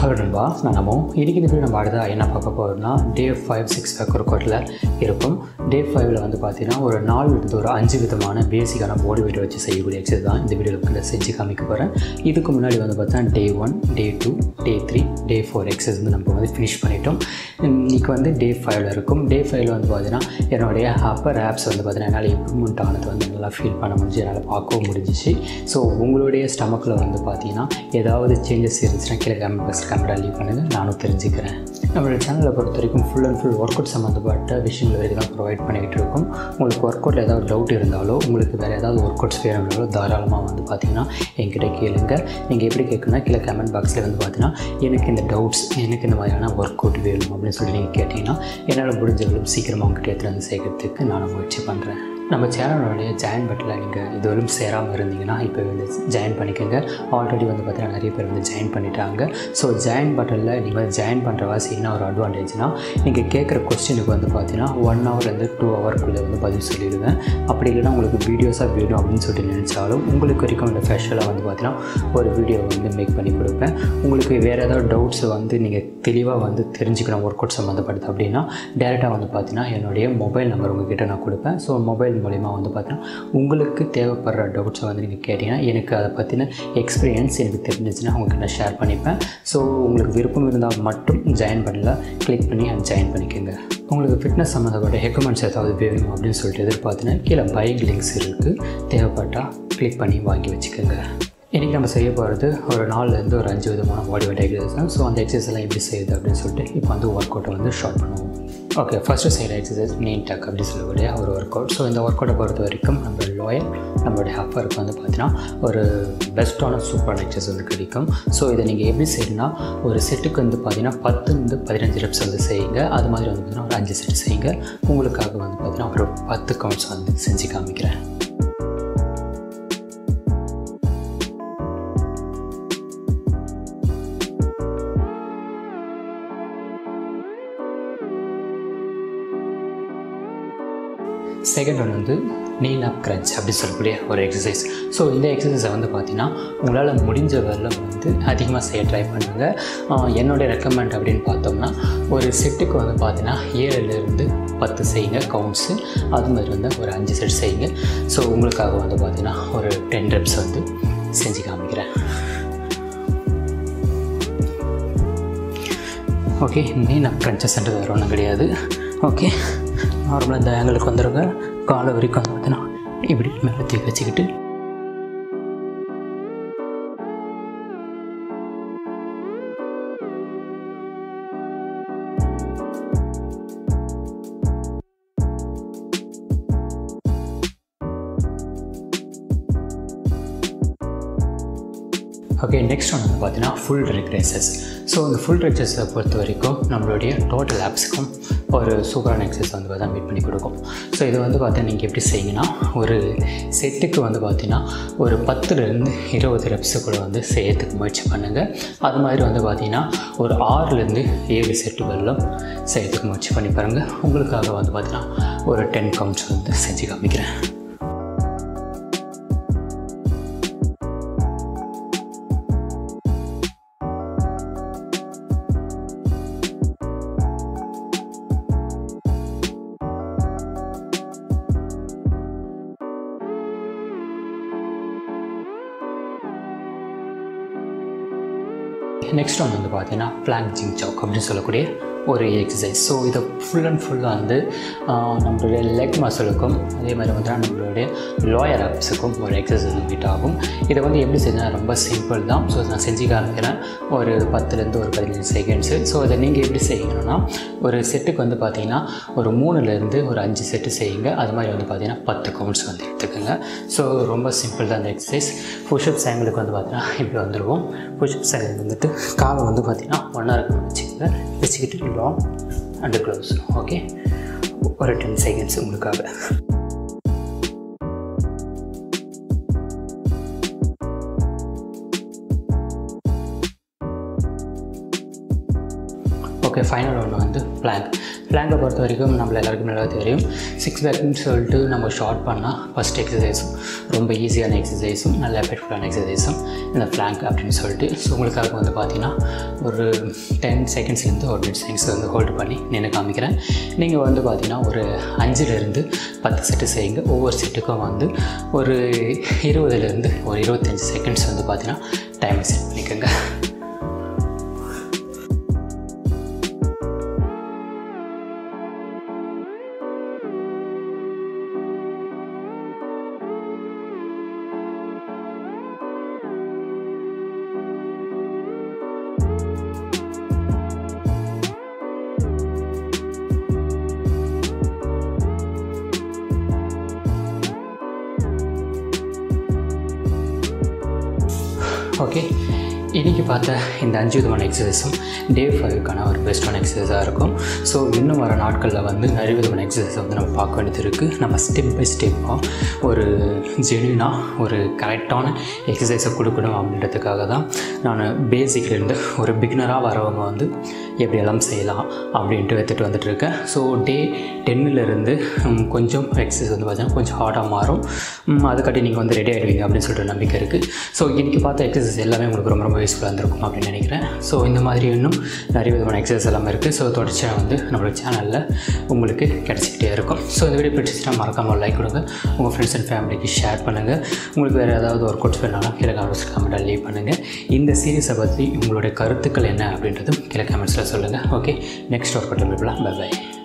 hello நண்பா நான் நம்ம இன்றைக்கி இந்த வீடியோ நம்ம அடுத்தா என்ன பார்க்க போகிறோம்னா டே ஃபைவ் சிக்ஸ் பேக் ஒரு கோட்டில் இருக்கும் டே ஃபைவ்ல வந்து பார்த்தீங்கன்னா ஒரு நாலு இருந்து ஒரு அஞ்சு விதமான பேசிக்கான பாடி வெயிட் வச்சு செய்யக்கூடிய எக்ஸசைஸ் தான் இந்த வீடியோவில் செஞ்சு காமிக்க போகிறேன் இதுக்கு முன்னாடி வந்து பார்த்தா day one day two day three day four exercise வந்து நம்ம வந்து ஃபினிஷ் பண்ணிட்டோம் இன்றைக்கி வந்து டே ஃபைவ்ல இருக்கும் டே ஃபைவ்ல வந்து பார்த்தீங்கன்னா என்னுடைய அப்பர் ஆப்ஸ் வந்து பார்த்தீங்கன்னா என்னால் இம்ப்ரூவ்மெண்ட் ஆனது வந்து நல்லா ஃபீல் பண்ண முடிஞ்சு என்னால் பார்க்கவும் முடிஞ்சிச்சு ஸோ உங்களுடைய ஸ்டமக்கில் வந்து பார்த்தீங்கன்னா ஏதாவது சேஞ்சஸ் இருந்துச்சுன்னா கீழே கமெண்ட் பாக்ஸ் கமெண்ட் லீவ் பண்ணுங்கள் நானும் தெரிஞ்சுக்கிறேன் நம்மளோட சேனலை பொறுத்த வரைக்கும் full and full workout சம்மந்தப்பட்ட விஷயங்கள் வரைக்கும் தான் ப்ரொவைட் பண்ணிக்கிட்டு இருக்கோம் உங்களுக்கு ஒர்க் அவுட்டில் ஏதாவது டவுட் இருந்தாலோ உங்களுக்கு வேறு ஏதாவது ஒர்க் அவுட்ஸ் வேணும்னாலோ தாராளமாக வந்து பார்த்தீங்கன்னா என்கிட்ட கேளுங்க நீங்கள் எப்படி கேட்கணும்னா கீழே கமெண்ட் பாக்ஸில் வந்து பார்த்தீங்கன்னா எனக்கு இந்த டவுட்ஸ் எனக்கு இந்த மாதிரியான ஒர்க் அவுட் வேணும் அப்படின்னு சொல்லி நீங்கள் கேட்டிங்கன்னா என்னால் முடிஞ்சவங்களும் சீக்கிரமாக உங்கள்கிட்ட எடுத்துகிட்டு வந்து சேர்க்கறதுக்கு நான் முயற்சி பண்ணுறேன் நம்ம சேனலோடைய ஜாயின் பட்டில் நீங்கள் இதுவரையும் சேராமல் இருந்தீங்கன்னா இப்போ வந்து ஜாயின் பண்ணிக்கோங்க ஆல்ரெடி வந்து பார்த்தீங்கன்னா நிறைய பேர் வந்து ஜாயின் பண்ணிட்டாங்க ஸோ ஜாயின் பட்டனில் நீங்கள் வந்து ஜாயின் பண்ணுற வாசி என்ன ஒரு அட்வான்டேஜ்னால் நீங்கள் கேட்குற கொஸ்டினுக்கு வந்து பார்த்தீங்கன்னா ஒன் ஹவர்லேருந்து டூ ஹவர்க்குள்ளே வந்து பதில் சொல்லிடுவேன் அப்படி இல்லைனா உங்களுக்கு வீடியோஸாக வேணும் அப்படின்னு சொல்லிட்டு நினச்சாலும் உங்களுக்கு வரைக்கும் இந்த ஸ்பெஷலாக வந்து பார்த்தீங்கன்னா ஒரு வீடியோ வந்து மேக் பண்ணி கொடுப்பேன் உங்களுக்கு வேறு ஏதாவது டவுட்ஸ் வந்து நீங்கள் தெளிவாக வந்து தெரிஞ்சுக்கணும் ஒர்க் அவுட் சம்மந்தப்படுது அப்படின்னா டேரெக்டாக வந்து பார்த்தீங்கன்னா என்னுடைய மொபைல் நம்பர் உங்ககிட்ட நான் கொடுப்பேன் ஸோ மொபைல் மூலிமா வந்து பார்த்தீங்கன்னா உங்களுக்கு தேவைப்படுற டவுட்ஸை வந்து நீங்கள் கேட்டிங்கன்னா எனக்கு அதை பற்றின எக்ஸ்பீரியன்ஸ் எனக்கு தெரிஞ்சிச்சுன்னா உங்களுக்கு நான் ஷேர் பண்ணிப்பேன் ஸோ உங்களுக்கு விருப்பம் இருந்தால் மட்டும் ஜாயின் பண்ணல கிளிக் பண்ணி ஜாயின் பண்ணிக்கோங்க உங்களுக்கு ஃபிட்னஸ் சம்மந்தப்பட்ட எக்யூப்மெண்ட்ஸ் ஏதாவது வேணும் அப்படின்னு சொல்லிட்டு எதிர்பார்த்தீங்கன்னா கீழே பைக் லிங்க்ஸ் இருக்குது தேவைப்பட்டால் கிளிக் பண்ணி வாங்கி வச்சுக்கோங்க இன்றைக்கி நம்ம செய்ய போகிறது ஒரு நாலுலேருந்து ஒரு அஞ்சு விதமான பாடி வெயிட் எக்ஸசைஸ் ஸோ அந்த எக்ஸசைஸ் எல்லாம் எப்படி செய்யுது அப்படின்னு சொல்லிட்டு இப்போ வந்து ஒர்க் அவுட்டை வந்து ஷார்ட் பண்ணுவோம் ஓகே ஃபஸ்ட்டு செய்கிற எக்ஸசைஸ் நீன் டக் அப்படின்னு சொல்லக்கூடிய ஒரு ஒர்க் அவுட் ஸோ இந்த ஒர்க் அவுட்டை பொறுத்த வரைக்கும் நம்ம லோயர் நம்மளுடைய ஹப்பருக்கு வந்து பார்த்தீங்கன்னா ஒரு பெஸ்ட்டான சூப்பரான எக்ஸசைஸ் வந்து கிடைக்கும் ஸோ இதை நீங்கள் எப்படி செய்யணும்னா ஒரு செட்டுக்கு வந்து பார்த்தீங்கன்னா பத்துலேருந்து பதினஞ்சு ரெப்ஸ் வந்து செய்யுங்க அது மாதிரி வந்து பார்த்தீங்கன்னா ஒரு அஞ்சு செட் செய்யுங்க உங்களுக்காக வந்து பார்த்தீங்கன்னா ஒரு பத்து கவுண்ட்ஸ் வந்து செஞ்சு காமிக்கிறேன் செகண்ட் ஒன் வந்து நீல் அப் கிரன்ச் அப்படி சொல்லக்கூடிய ஒரு எக்ஸசைஸ் ஸோ இந்த எக்ஸசைஸை வந்து பார்த்தீங்கன்னா உங்களால் முடிஞ்ச வரல வந்து அதிகமாக செய்ய ட்ரை பண்ணுங்கள் என்னுடைய ரெக்கமெண்ட் அப்படின்னு பார்த்தோம்னா ஒரு செட்டுக்கு வந்து பார்த்தீங்கன்னா ஏழுலேருந்து பத்து செய்யுங்க கவுண்ட்ஸு அது மாதிரி வந்து ஒரு அஞ்சு செட் செய்யுங்க ஸோ உங்களுக்காக வந்து பார்த்தீங்கன்னா ஒரு டென் ரெப்ஸ் வந்து செஞ்சு காமிக்கிறேன் ஓகே நீல் அப் கிரன்ச்சஸ்ன்றது வேறு ஒன்றும் கிடையாது ஓகே நார்மலாக இந்த ஆங்கிளுக்கு வந்துடுங்க காலை வரைக்கும் வந்து பார்த்தீங்கன்னா இப்படி மேலே தூக்கி வச்சுக்கிட்டு ஓகே நெக்ஸ்ட் ஒன்று வந்து பார்த்தீங்கன்னா ஃபுல் ரெக்ரேசஸ் ஸோ இந்த ஃபுல் ரெக்ரேசஸை பொறுத்த வரைக்கும் நம்மளுடைய டோட்டல் ஆப்ஸுக்கும் ஒரு சூப்பரான எக்ஸசைஸ் வந்து பார்த்தா மீட் பண்ணி கொடுக்கும் ஸோ இது வந்து பார்த்தா நீங்கள் எப்படி செய்யுங்கன்னா ஒரு செட்டுக்கு வந்து பார்த்தீங்கன்னா ஒரு பத்துலேருந்து இருபது ரெப்ஸு கூட வந்து செய்யறதுக்கு முயற்சி பண்ணுங்கள் அது மாதிரி வந்து பார்த்தீங்கன்னா ஒரு ஆறுலேருந்து ஏழு செட்டு வெள்ளம் செய்யறதுக்கு முயற்சி பண்ணி பாருங்கள் உங்களுக்காக வந்து பார்த்தீங்கன்னா ஒரு டென் கவுண்ட்ஸ் வந்து செஞ்சு காமிக்கிறேன் நெக்ஸ்ட் ஒன் வந்து பார்த்தீங்கன்னா பிளாங்க் ஜிங் சவுக் அப்படின்னு சொல்லக்கூடிய ஒரு எக்ஸசைஸ் ஸோ இதை ஃபுல் அண்ட் ஃபுல்லாக வந்து நம்மளுடைய லெக் மசிலுக்கும் அதே மாதிரி வந்து நம்மளுடைய லோயர் ஆப்ஸுக்கும் ஒரு எக்ஸசைஸ் மீட் ஆகும் இதை வந்து எப்படி செஞ்சால் ரொம்ப சிம்பிள் தான் ஸோ நான் செஞ்சு காமிக்கிறேன் ஒரு பத்துலேருந்து ஒரு பதினஞ்சு செகண்ட்ஸு ஸோ இதை நீங்கள் எப்படி செய்யணும்னா ஒரு செட்டுக்கு வந்து பார்த்தீங்கன்னா ஒரு மூணுலேருந்து ஒரு அஞ்சு செட்டு செய்யுங்க அது மாதிரி வந்து பார்த்தீங்கன்னா பத்து கவுண்ட்ஸ் வந்து எடுத்துக்கோங்க ஸோ ரொம்ப சிம்பிள் தான் அந்த எக்ஸசைஸ் புஷ்அப் ஆங்கிளுக்கு வந்து பார்த்தீங்கன்னா இப்படி வந்துடுவோம் புஷ்அப் ஆங்கிள் வந்துட்டு காலை வந்து பார்த்தீங்கன்னா ஒன்றா இருக்கணும் வச்சுக்கோங்க வச்சுக்கிட்டு லாங் அண்ட் க்ளோஸ் ஓகே ஒரு டென் செகண்ட்ஸ் உங்களுக்காக ஓகே ஃபைனல் ஒன்று வந்து பிளாங்க் பிளாங்கை பொறுத்த வரைக்கும் நம்மள எல்லாருக்கும் நல்லா தெரியும் சிக்ஸ் பேக்னு சொல்லிட்டு நம்ம ஷார்ட் பண்ணால் ஃபஸ்ட் எக்ஸசைஸும் ரொம்ப ஈஸியான எக்ஸசைஸும் நல்ல எஃபெக்ட்ஃபுல்லான எக்ஸசைஸும் இந்த பிளாங்க் அப்படின்னு சொல்லிட்டு ஸோ உங்களுக்காக வந்து பார்த்தீங்கன்னா ஒரு டென் செகண்ட்ஸ்லேருந்து ஒரு மினிட் செகண்ட்ஸ் வந்து ஹோல்டு பண்ணி நின்று காமிக்கிறேன் நீங்கள் வந்து பார்த்தீங்கன்னா ஒரு அஞ்சுலேருந்து பத்து செட்டு செய்யுங்க ஒவ்வொரு செட்டுக்கும் வந்து ஒரு இருபதுலேருந்து ஒரு இருபத்தஞ்சி செகண்ட்ஸ் வந்து பார்த்தீங்கன்னா டைம் செட் பண்ணிக்கோங்க ஓகே இன்றைக்கி பார்த்த இந்த அஞ்சு விதமான எக்ஸசைஸும் டே ஃபைவ்க்கான ஒரு பெஸ்ட்டான எக்ஸசைஸாக இருக்கும் ஸோ இன்னும் வர நாட்களில் வந்து நிறைய விதமான எக்ஸசைஸை வந்து நம்ம பார்க்க வேண்டியது இருக்குது நம்ம ஸ்டெப் பை ஸ்டெப்பாக ஒரு ஜென்யூனாக ஒரு கரெக்டான எக்ஸசைஸை கொடுக்கணும் அப்படின்றதுக்காக தான் நான் பேசிக்லேருந்து ஒரு பிகினராக வரவங்க வந்து எப்படியெல்லாம் செய்யலாம் அப்படின்ட்டு எடுத்துகிட்டு வந்துட்டு இருக்கேன் ஸோ டே டென்னிலேருந்து கொஞ்சம் எக்ஸசைஸ் வந்து பார்த்தீங்கன்னா கொஞ்சம் ஹார்டாக மாறும் ம், அதுக்காட்டி நீங்கள் வந்து ரெடி ஆகிடுவீங்க அப்படின்னு சொல்லிட்டு நம்பிக்கை இருக்குது ஸோ இன்றைக்கி பார்த்த எக்ஸசைஸ் எல்லாமே உங்களுக்கு ரொம்ப ரொம்ப யூஸ்ஃபுல்லாக இருந்திருக்கும் அப்படின்னு நினைக்கிறேன் ஸோ இந்த மாதிரி இன்னும் நிறைய விதமான எக்ஸசைஸ் எல்லாமே இருக்குது ஸோ தொடர்ச்சியாக வந்து நம்மளோட சேனலில் உங்களுக்கு கிடச்சிக்கிட்டே இருக்கும் ஸோ இந்த வீடியோ பிடிச்சிட்டா மறக்காமல் லைக் கொடுங்க உங்கள் ஃப்ரெண்ட்ஸ் அண்ட் ஃபேமிலிக்கு ஷேர் பண்ணுங்கள் உங்களுக்கு வேறு ஏதாவது ஒரு கோட்ஸ் வேணாலும் கீழே கமெண்ட்ஸ் கமெண்ட்டாக லீவ் பண்ணுங்கள் இந்த சீரீஸை பற்றி உங்களுடைய கருத்துக்கள் என்ன அப்படின்றதும் கீழே கமெண்ட்ஸில் சொல்லுங்கள் ஓகே நெக்ஸ்ட் ஒர்க் பண்ணலாம் பை பை